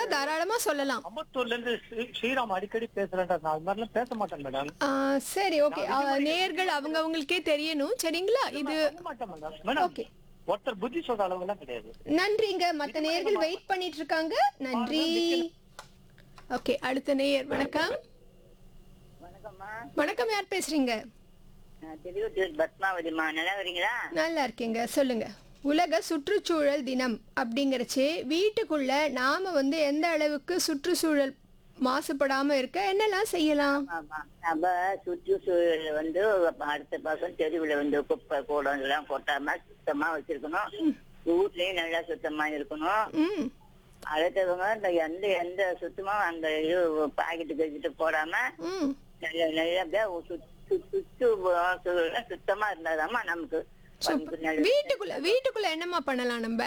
இருந்தா தாராளமா சொல்லலாம் அம்பத்தூர்ல இருந்து ஸ்ரீ- ஸ்ரீராம் அடிக்கடி பேசுறேன் நான் அது மாதிரிலாம் பேச மாட்டேன் மேடம் ஆ, சரி ஓகே நேர்கள் அவங்க அவங்களுக்கே தெரியணும் சரிங்களா இது பண்ண மாட்டேன் மேடம் மேடம் ஓகே ஒருத்தர் புத்தி சொல்ற அளவு எல்லாம் கிடையாது நன்றிங்க மத்த நேயர்கள் வெயிட் பண்ணிட்டு இருக்காங்க நன்றி ஓகே அடுத்த நேயர் வணக்கம் வணக்கம்மா வணக்கம் யார் பேசுறீங்க நான் திருவத்தூர் பத்மாவதிமா நல்லா வரீங்களா நல்லா இருக்கீங்க சொல்லுங்க உலக சுற்றுச்சூழல் தினம் அப்படிங்கிறச்சே வீட்டுக்குள்ள நாம வந்து எந்த அளவுக்கு சுற்றுச்சூழல் மாசுபடாம இருக்க என்னெல்லாம் செய்யலாம் ஆமா நம்ம சுற்றுச்சூழல் வந்து அடுத்த பக்கம் தெருவுல வந்து குப்பை கூடம் எல்லாம் கொட்டாம சுத்தமா வச்சிருக்கணும் வீட்லயும் நல்லா சுத்தமா இருக்கணும் ம் அடுத்தவங்க இந்த எந்த எந்த சுத்தமா அந்த இது பாக்கெட்டு கழிச்சிட்டு போடாம ம் நல்ல நல்லபடியா சுத்- சுத்- சுற்று சூழல் சுத்தமா இருந்தாதாம்மா நமக்கு நமக்கு நல்ல வீட்டுக்குள்ள வீட்டுக்குள்ள என்னம்மா பண்ணலாம் நம்ம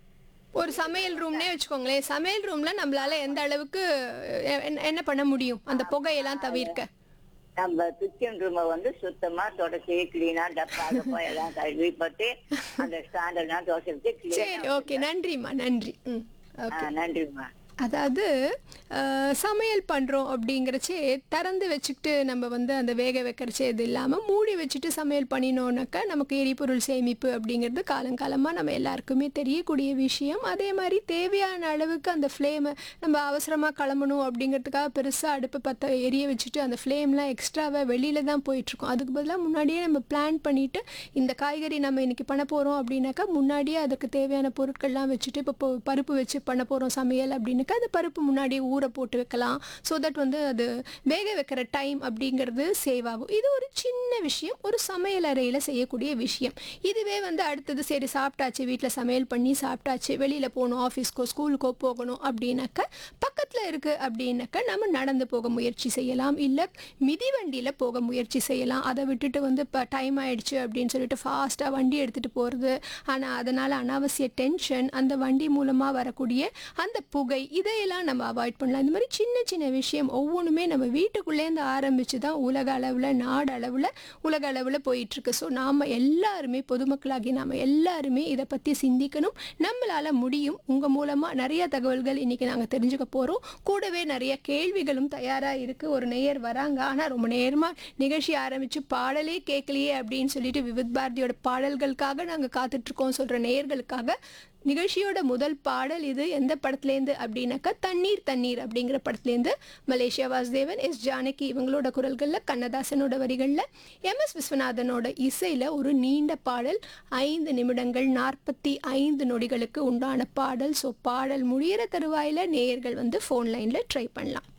ஒரு சமையல் ரூம்னே வச்சுக்கோங்களேன் சமையல் ரூம்ல நம்மளால எந்த அளவுக்கு அஹ், என்ன- என்ன பண்ண முடியும் அந்த புகையெல்லாம் தவிர்க்க நம்ம கிச்சன் ரூமை வந்து சுத்தமா தொடச்சி கிளீனா டப்பா டப்பா எல்லாம் கழுவி போட்டு அந்த ஸ்டாண்ட் எல்லாம் துவைச்சிட்டு சரி கிளீனா ஓகே நன்றிம்மா நன்றி ம் ஓகே நன்றிம்மா அதாவது அஹ், சமையல் பண்ணுறோம் அப்படிங்கிறச்சே திறந்து வச்சுக்கிட்டு நம்ம வந்து அந்த வேக வைக்கிறச்சே இது இல்லாமல் மூடி வச்சுட்டு சமையல் பண்ணினோன்னாக்கா நமக்கு எரிபொருள் சேமிப்பு அப்படிங்கிறது காலங்காலமாக நம்ம எல்லாருக்குமே தெரியக்கூடிய விஷயம் அதே மாதிரி தேவையான அளவுக்கு அந்த ஃப்ளேமை நம்ம அவசரமாக கிளம்பணும் அப்படிங்கிறதுக்காக பெருசாக அடுப்பு பற்ற எரிய வச்சுட்டு அந்த ஃப்ளேம்லாம் எக்ஸ்ட்ராவாக வெளியில தான் போயிட்டுருக்கோம் அதுக்கு பதிலாக முன்னாடியே நம்ம பிளான் பண்ணிவிட்டு இந்த காய்கறி நம்ம இன்னைக்கு பண்ண போகிறோம் அப்படின்னாக்கா முன்னாடியே அதுக்கு தேவையான பொருட்கள்லாம் வச்சுட்டு இப்போ இப்போ பருப்பு வச்சு பண்ண போகிறோம் சமையல் அப்படின்னாக்கா அந்த பருப்பு முன்னாடியே ஊற போட்டு வைக்கலாம் ஸோ தட் வந்து அது வேக வைக்கிற டைம் அப்படிங்கிறது சேவ் ஆகும் இது ஒரு சின்ன விஷயம் ஒரு சமையல் அறையில் செய்யக்கூடிய விஷயம் இதுவே வந்து அடுத்தது சரி சாப்பிட்டாச்சு வீட்டில் சமையல் பண்ணி சாப்பிட்டாச்சு வெளியில் போகணும் ஆஃபீஸ்க்கோ ஸ்கூலுக்கோ போகணும் அப்படின்னாக்கா பக்கத்தில் இருக்குது அப்படின்னாக்கா நம்ம நடந்து போக முயற்சி செய்யலாம் இல்லை மிதிவண்டியில் போக முயற்சி செய்யலாம் அதை விட்டுட்டு வந்து இப்போ டைம் ஆயிடுச்சு அப்படின்னு சொல்லிட்டு ஃபாஸ்ட்டாக வண்டி எடுத்துகிட்டு போகிறது ஆனால் அதனால் அனாவசிய டென்ஷன் அந்த வண்டி மூலமாக வரக்கூடிய அந்த புகை இதையெல்லாம் நம்ம அவாய்ட் பண்ணலாம் இந்த மாதிரி சின்ன சின்ன விஷயம் ஒவ்வொன்றுமே நம்ம வீட்டுக்குள்ளேருந்து ஆரம்பித்து தான் உலக அளவில் நாடு அளவில் உலக அளவில் போயிட்டுருக்கு ஸோ நாம் எல்லாருமே பொதுமக்களாகி நாம் எல்லாருமே இதை பற்றி சிந்திக்கணும் நம்மளால் முடியும் உங்கள் மூலமாக நிறைய தகவல்கள் இன்றைக்கி நாங்கள் தெரிஞ்சுக்க போகிறோம் கூடவே நிறைய கேள்விகளும் தயாராக இருக்குது ஒரு நேயர் வராங்க ஆனால் ரொம்ப நேரமாக நிகழ்ச்சி ஆரம்பித்து பாடலே கேட்கலையே அப்படின்னு சொல்லிட்டு விவித் பாரதியோட பாடல்களுக்காக நாங்கள் காத்துட்ருக்கோம் சொல்கிற நேயர்களுக்காக நிகழ்ச்சியோட முதல் பாடல் இது எந்த படத்துலேருந்து அப்படின்னாக்கா தண்ணீர் தண்ணீர் அப்படிங்கிற படத்துலேருந்து மலேசியா வாசுதேவன் எஸ் ஜானகி இவங்களோட குரல்களில் கண்ணதாசனோட வரிகளில் எம் எஸ் விஸ்வநாதனோட இசையில் ஒரு நீண்ட பாடல் ஐந்து நிமிடங்கள் நாற்பத்தி ஐந்து நொடிகளுக்கு உண்டான பாடல் ஸோ பாடல் முடியிற தருவாயில் நேயர்கள் வந்து ஃபோன் லைனில் ட்ரை பண்ணலாம்